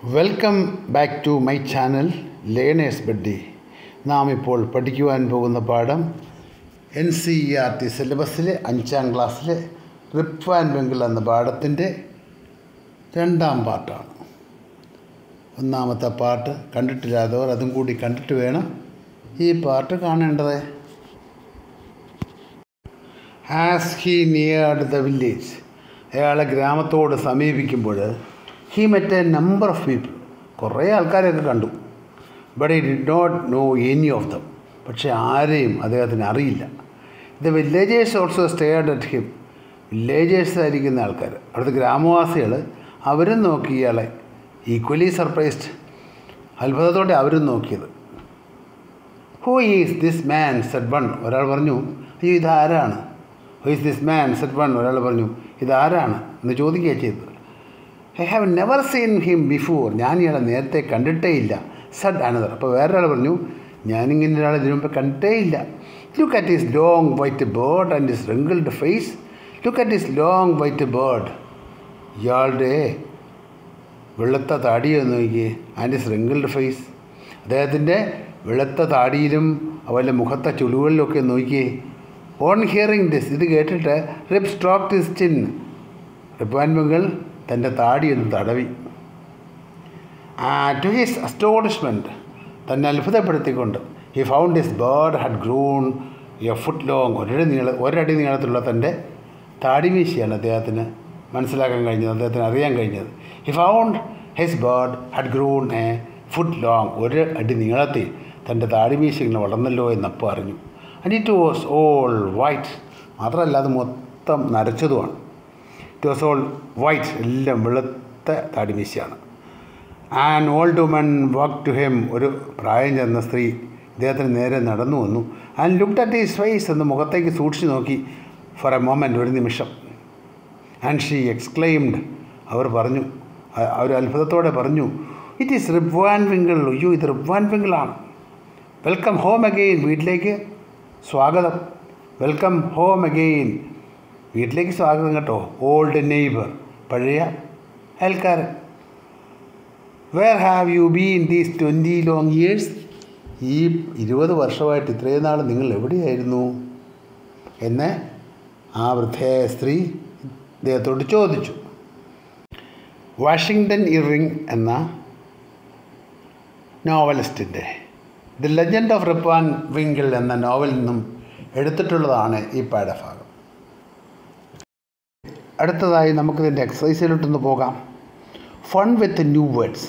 welcome back to my channel learners buddy നാം ഇപ്പോൾ പഠിക്കുവാൻ പോകുന്ന പാഠം N C E R T സിലബസിലെ അഞ്ചാം ക്ലാസ്സിലെ റിപ്പ് ആൻഡ് വെങ്കിൾ എന്ന പാഠത്തിൻ്റെ രണ്ടാം പാർട്ടാണ് ഒന്നാമത്തെ പാട്ട് കണ്ടിട്ടില്ലാത്തവർ അതും കൂടി കണ്ടിട്ട് വേണം ഈ പാട്ട് കാണേണ്ടത് as he neared the village അയാളെ ഗ്രാമത്തോട് സമീപിക്കുമ്പോൾ he met a number of people കുറേ ആൾക്കാരെയൊക്കെ കണ്ടു but I did not know any of them പക്ഷേ ആരെയും അദ്ദേഹത്തിന് അറിയില്ല the villagers also stared at him villagers ആയിരിക്കുന്ന ആൾക്കാർ അവിടുത്തെ ഗ്രാമവാസികൾ അവരും നോക്കി ഇയാളെ ഈക്വലി സർപ്രൈസ്ഡ് അത്ഭുതത്തോടെ അവരും നോക്കിയത് who is this man said one ഒരാൾ പറഞ്ഞു അയ്യോ ഇതാരാണ് who is this man said one ഒരാൾ പറഞ്ഞു ഇതാരാണ് എന്ന് ചോദിക്കുക ചെയ്തത് I have never seen him before ഞാൻ ഇയാളെ നേരത്തെ കണ്ടിട്ടേ ഇല്ല സഡ് അനദർ അപ്പോൾ വേറൊരാൾ പറഞ്ഞു ഞാനിങ്ങനെ ഒരാളെ ഇതിനു മുമ്പ് കണ്ടിട്ടേ ഇല്ല look at his long white beard and his wrinkled face look at his long white beard ഇയാളുടെ വെളുത്ത താടിയൊന്ന് നോക്കിയേ ആൻഡ് ഹിസ് റിങ്കിൾഡ് ഫേസ് അദ്ദേഹത്തിൻ്റെ വെളുത്ത താടിയിലും അവൻ്റെ മുഖത്തെ ചുളികളിലൊക്കെ നോക്കിയേ ഓൺ ഹിയറിംഗ് ദിസ് ഇത് കേട്ടിട്ട് Rip stroke this chin Rip Van മംഗൾ തൻ്റെ താടിയൊന്ന് തടവി ടു ഹിസ് അസ്റ്റോണിഷ്മെൻറ്റ് തന്നെ അത്ഭുതപ്പെടുത്തിക്കൊണ്ട് he found his beard had grown a foot long ഒരടി നീള ഒരടി നീളത്തിലുള്ള തൻ്റെ താടിമീശയാണ് അദ്ദേഹത്തിന് മനസ്സിലാക്കാൻ കഴിഞ്ഞത് അദ്ദേഹത്തിന് അറിയാൻ കഴിഞ്ഞത് he found his beard had grown a foot long ഒരു അടി നീളത്തിൽ തൻ്റെ താടിമീശ ഇങ്ങനെ വളർന്നല്ലോ എന്നപ്പോൾ അറിഞ്ഞു and it was all white മാത്രമല്ല അത് മൊത്തം നരച്ചതുമാണ് ഇറ്റ് വാസ് ഓൾ വൈറ്റ് എല്ലാം വെളുത്ത താടിമീശയാണ് ആൻ ഓൾഡ് വുമൺ വർക്ക് ടു ഹെം ഒരു പ്രായം ചെന്ന സ്ത്രീ ഇദ്ദേഹത്തിന് നേരെ നടന്നു വന്നു and looked at his face എന്ന് മുഖത്തേക്ക് സൂക്ഷിച്ച് നോക്കി ഫോർ എ മൊമെൻറ്റ് ഒരു നിമിഷം ആൻഡ് ഷീ എക്സ്ക്ലെയിംഡ് അവർ പറഞ്ഞു അവർ അത്ഭുതത്തോടെ പറഞ്ഞു ഇറ്റ് ഈസ് റിബ്വാൻ വിങ്കിൾ അയ്യോ ഇത് റിബ്വാൻ വിങ്കിളാണ് വെൽക്കം ഹോം അഗെയിൻ വീട്ടിലേക്ക് സ്വാഗതം വെൽക്കം ഹോം അഗെയിൻ വീട്ടിലേക്ക് സ്വാഗതം കേട്ടോ ഓൾഡ് നെയ്ബർ പഴയ അയൽക്കാരൻ where have you been these twenty long years ഈ ഇരുപത് വർഷമായിട്ട് ഇത്രയും നാൾ നിങ്ങൾ എവിടെയായിരുന്നു എന്ന് ആ വൃദ്ധയായ സ്ത്രീ ഇദ്ദേഹത്തോട് ചോദിച്ചു വാഷിങ്ടൺ ഇറിങ് എന്ന നോവലിസ്റ്റിൻ്റെ the legend of Rip Van Winkle എന്ന നോവലിൽ നിന്നും എടുത്തിട്ടുള്ളതാണ് ഈ പാഠഭാഗം അടുത്തതായി നമുക്കിതിൻ്റെ എക്സസൈസിലോട്ടൊന്ന് പോകാം ഫൺ വിത്ത് ന്യൂ വേർഡ്സ്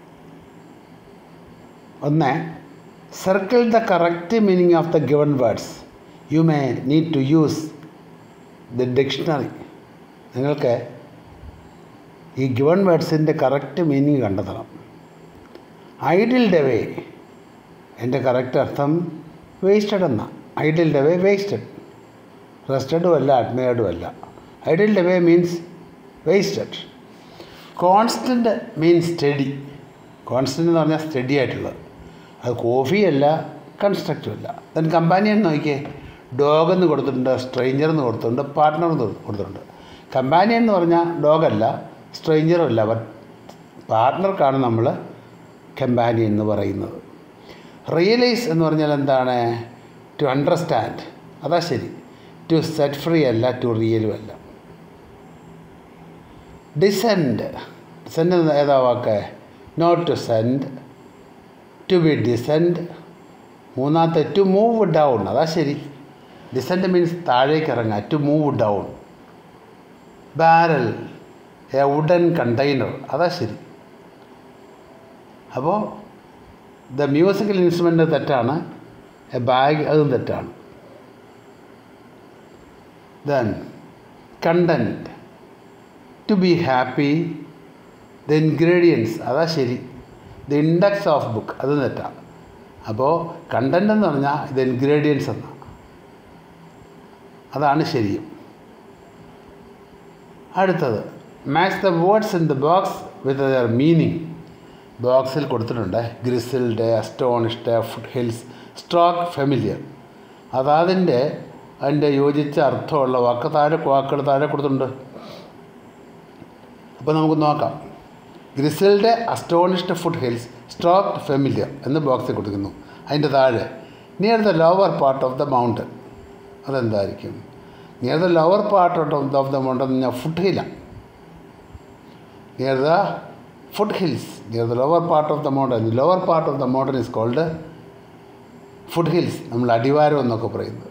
ഒന്ന് circle the correct meaning of the given words you may need to use the dictionary നിങ്ങൾക്ക് ഈ ഗിവൺ വേർഡ്സിൻ്റെ കറക്റ്റ് മീനിങ് കണ്ടെത്തണം ഐഡിൽ ഡവേ എൻ്റെ കറക്റ്റ് അർത്ഥം വേസ്റ്റഡ് എന്ന ഐഡിൽ ഡവേ വേസ്റ്റഡ് റെസ്റ്റഡും അല്ല അഡ്മയർഡും അല്ല idled away means wasted constant means steady constant എന്ന് പറഞ്ഞാൽ സ്റ്റഡി ആയിട്ടുള്ളത് അത് കോഫിയല്ല കൺസ്ട്രക്റ്റീവ് അല്ല ദെൻ കമ്പാനിയൻ നോക്കിയേ ഡോഗ് എന്ന് കൊടുത്തിട്ടുണ്ട് സ്ട്രേഞ്ചർ എന്ന് കൊടുത്തിട്ടുണ്ട് പാർട്ട്ണർ എന്ന് കൊടുത്തിട്ടുണ്ട് കമ്പാനിയൻ എന്ന് പറഞ്ഞാൽ ഡോഗല്ല സ്ട്രേഞ്ചറും അല്ല ബട്ട് പാർട്ട്ണർക്കാണ് നമ്മൾ കമ്പാനിയൻ എന്ന് പറയുന്നത് റിയലൈസ് എന്ന് പറഞ്ഞാൽ എന്താണ് ടു അണ്ടർസ്റ്റാൻഡ് അതാ ശരി ടു സെറ്റ് ഫ്രീ അല്ല ടു റിയലും അല്ല ഡിസെൻഡ് ഡിസെൻഡ് ഏതാ വാക്ക് not to send to be descend മൂന്നാമത്തെ ടു മൂവ് ഡൗൺ അതാ ശരി ഡിസെൻഡ് മീൻസ് താഴേക്ക് ഇറങ്ങുക to move down barrel a wooden container അതാ ശരി അപ്പോൾ ദ മ്യൂസിക്കൽ ഇൻസ്ട്രുമെൻ്റ് തെറ്റാണ് എ ബാഗ് അതും തെറ്റാണ് then content to be happy the ingredients അതാ ശരി ദ ഇൻഡെക്സ് ഓഫ് ബുക്ക് അത് തെറ്റാണ് അപ്പോൾ കണ്ടൻറ് എന്ന് പറഞ്ഞാൽ ഇത് ഇൻഗ്രീഡിയൻസ് എന്നാണ് അതാണ് ശരിയും അടുത്തത് match the words in the box with their meaning ബോക്സിൽ കൊടുത്തിട്ടുണ്ട് grizzled astonished foothills stroke familiar അതതിൻ്റെ അതിൻ്റെ യോജിച്ച അർത്ഥമുള്ള വാക്ക് താഴെ വാക്കുകൾ താഴെ കൊടുത്തിട്ടുണ്ട് അപ്പോൾ നമുക്ക് നോക്കാം grizzled astonished foothills stroke familiar എന്ന് ബോക്സിൽ കൊടുക്കുന്നു അതിൻ്റെ താഴെ near the lower part of the mountain അതെന്തായിരിക്കും near the lower part of the mountain എന്ന് പറഞ്ഞാൽ ഫുഡ് ഹില്ലാണ് near the foothills near the lower part of the mountain the lower part of the mountain is called foothills നമ്മൾ അടിവാരം എന്നൊക്കെ പറയുന്നത്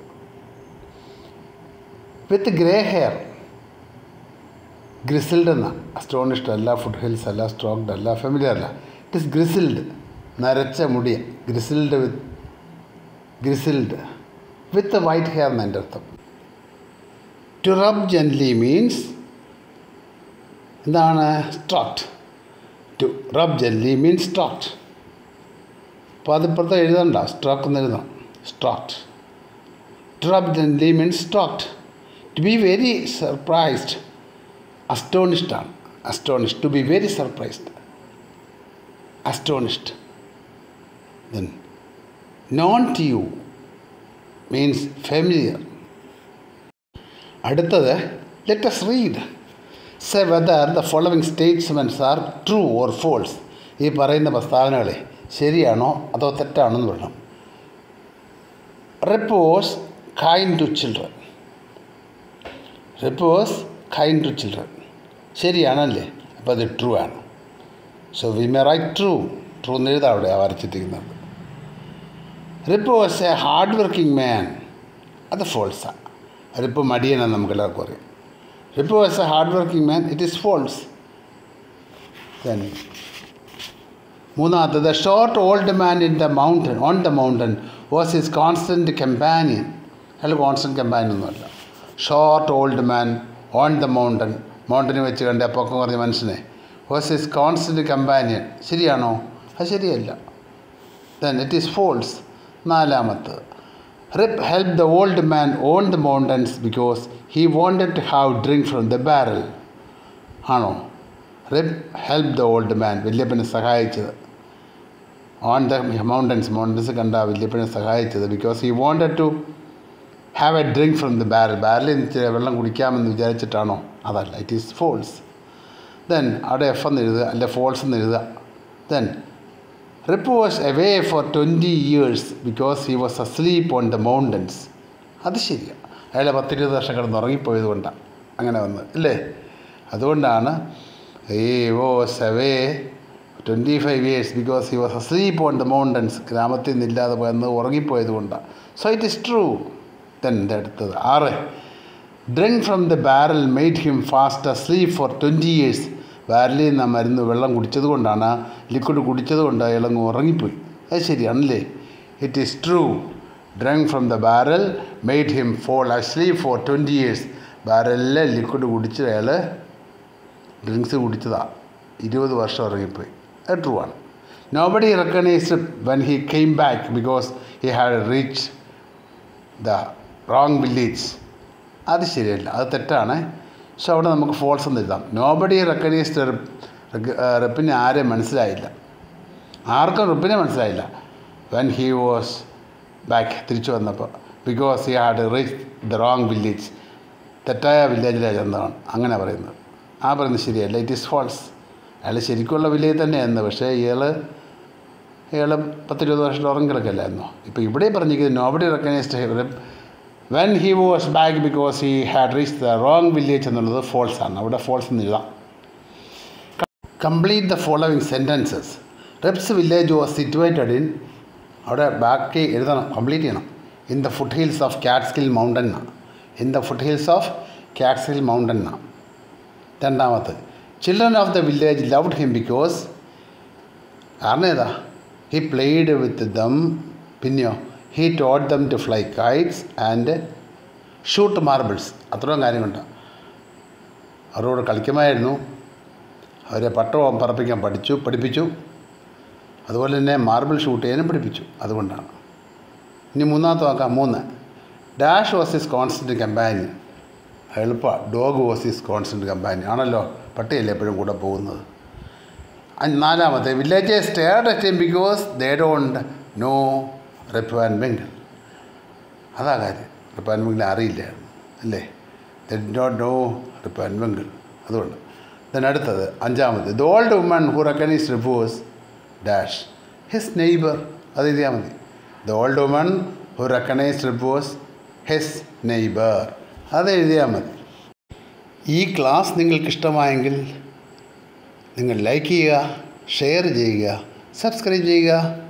വിത്ത് grey hair ഗ്രിസിൽഡ് എന്ന astonished അല്ല food hills അല്ല സ്ട്രോക്ഡ് അല്ല ഫെമിലിയർ അല്ല ഇറ്റ് ഇസ് ഗ്രിസിൽഡ് നരച്ച മുടിയ ഗ്രിസിൽഡ് വിത്ത് ഗ്രിസിൽഡ് വിത്ത് വൈറ്റ് ഹെയർ എന്ന് എൻ്റെ അർത്ഥം ടു റബ് ജെൻലി മീൻസ് എന്താണ് stroked to rub gently means stroked അപ്പോൾ അതിപ്പുറത്ത് എഴുതണ്ട സ്ട്രോക്ക് എന്ന് എഴുതാം stroked to rub gently means stroked to be very surprised astonished ആണ് astonished to be very surprised astonished then known to you means familiar അടുത്തത് let us read say whether the following statements are true or false ഈ പറയുന്ന പ്രസ്താവനകളെ ശരിയാണോ അതോ തെറ്റാണോ എന്ന് പറയണം Rip was kind to children Rip was kind to children ശരിയാണല്ലേ അപ്പോൾ അത് ട്രൂ ആണ് so we may write true true എന്ന് എഴുതാം അവിടെ വരച്ചിട്ടിരിക്കുന്നത് Rip was a hard working man അത് ഫോൾസാണ് റിപ്പോ മടിയനാണ് നമുക്ക് എല്ലാവർക്കും അറിയാം Rip was a hard working man it is false then മൂന്നാമത്തെ the short old man in the mountain on the mountain was his constant companion അയാൾ കോൺസ്റ്റൻറ്റ് കമ്പാനിയൻ ഒന്നുമല്ല short old man on the mountain മൗണ്ടന് വെച്ച് കണ്ട പൊക്കം കുറഞ്ഞ മനുഷ്യനെ was his constant companion ശരിയാണോ അത് ശരിയല്ല ദെൻ ഇറ്റ് ഈസ് ഫോൾസ് നാലാമത്ത് Rip help the old man on the mountains because he wanted to have drink from the barrel ആണോ Rip help the old man വല്യപ്പനെ സഹായിച്ചത് ഓൺ ദ മൗണ്ടൻസ് മൗണ്ടൻസ് കണ്ട വല്യപ്പനെ സഹായിച്ചത് because he wanted to have a drink from the barrel ബാരലിൽ നിന്ന് വെള്ളം കുടിക്കാമെന്ന് വിചാരിച്ചിട്ടാണോ അതല്ല ഇറ്റ് ഈസ് ഫോൾസ് ദെൻ അവിടെ എഫ് എന്ന് എഴുതുക അല്ലെ ഫോൾസ് എന്ന് എഴുതുക then rip was away for twenty years because he was asleep on the mountains അത് ശരിയാണ് അയാൾ പത്തിരുപത് വർഷം കിടന്ന് ഉറങ്ങിപ്പോയത് കൊണ്ടാണ് അങ്ങനെ വന്നത് അല്ലേ അതുകൊണ്ടാണ് ഈ was away twenty five years because he was asleep on the mountains ഗ്രാമത്തിൽ നിന്നില്ലാതെ പോയെന്ന് ഉറങ്ങിപ്പോയത് കൊണ്ടാണ് so it is true then അടുത്തത് ആറ് drink from the barrel made him fast sleep for twenty years ബാരലിൽ നിന്ന് ആ മരുന്ന് വെള്ളം കുടിച്ചത് കൊണ്ടാണ് ലിക്വിഡ് കുടിച്ചത് കൊണ്ട് അയാളങ്ങ് ഉറങ്ങിപ്പോയി അത് ശരിയാണല്ലേ it is true drink from the barrel made him fall asleep for twenty years ബാരലിലെ ലിക്വിഡ് കുടിച്ച് അയാൾ ഡ്രിങ്ക്സ് കുടിച്ചതാണ് ഇരുപത് വർഷം ഇറങ്ങിപ്പോയി അത് ട്രൂ ആണ് nobody recognised when he came back because he had reach the wrong village അത് ശരിയല്ല അത് തെറ്റാണ് പക്ഷെ അവിടെ നമുക്ക് ഫോൾസ് എന്ന് എഴുതാം നോബഡി റെക്കഗ്നൈസ്ഡ് റെപ്പിനെ ആരെ മനസ്സിലായില്ല ആർക്കും റെപ്പിനെ മനസ്സിലായില്ല വെൻ ഹി വാസ് ബാക്ക് തിരിച്ചു വന്നപ്പോൾ because he had reach the wrong village തെറ്റായ വില്ലേജിലാണ് ചെന്നതാണ് അങ്ങനെ പറയുന്നത് ആ പറയുന്നത് ശരിയല്ല ഇറ്റ് ഈസ് ഫോൾസ് അയാൾ ശരിക്കുള്ള വില്ലേജ് തന്നെയായിരുന്നു പക്ഷേ ഇയാൾ ഇയാൾ പത്തിരുപത് വർഷം ഉറങ്ങി കിടക്കല്ലായിരുന്നോ ഇപ്പോൾ ഇവിടെ പറഞ്ഞിരിക്കുന്നത് nobody recognised when he was back because he had reach the wrong village എന്നുള്ളത് ഫോൾസ് ആണ് അവിടെ ഫോൾസ് എന്ന് എഴുതാം complete the following sentences Rip's village was situated in അവിടെ ബാക്കി എഴുതണം കംപ്ലീറ്റ് ചെയ്യണം in the foothills of Catskill mountain in the foothills of Catskill mountain രണ്ടാമത് children of the village loved him because കാരണം ഏതാ he played with them പിന്നെയോ he taught them to fly kites and shoot marbles അത്രയും കാര്യമുണ്ട് അവരോട് കളിക്കുമായിരുന്നു അവരെ പട്ടവും പറപ്പിക്കാൻ പഠിച്ചു പഠിപ്പിച്ചു അതുപോലെ തന്നെ മാർബിൾ ഷൂട്ട് ചെയ്യാനും പഠിപ്പിച്ചു അതുകൊണ്ടാണ് ഇനി മൂന്നാമത്തെ നോക്കാം മൂന്ന് dash was is constant companion എളുപ്പമാണ് dog was is constant companion ആണല്ലോ പട്ടിയല്ലേ എപ്പോഴും കൂടെ പോകുന്നത് നാലാമത്തെ village stayed at because they don't know Rip Van Winkle അതാ കാര്യം റിപ്പാൻ ബെങ്കിൾ അറിയില്ലായിരുന്നു അല്ലേ ദേ ഡോണ്ട് നോ റിപ്പാൻ ബെങ്കിൾ അതുകൊണ്ട് then അടുത്തത് അഞ്ചാമത് the old woman who recognise Rip was dash his neighbour അത് എഴുതിയാൽ മതി the old woman who recognise Rip was his neighbour അത് എഴുതിയാൽ മതി ഈ ക്ലാസ് നിങ്ങൾക്ക് ഇഷ്ടമായെങ്കിൽ നിങ്ങൾ ലൈക്ക് ചെയ്യുക ഷെയർ ചെയ്യുക സബ്സ്ക്രൈബ് ചെയ്യുക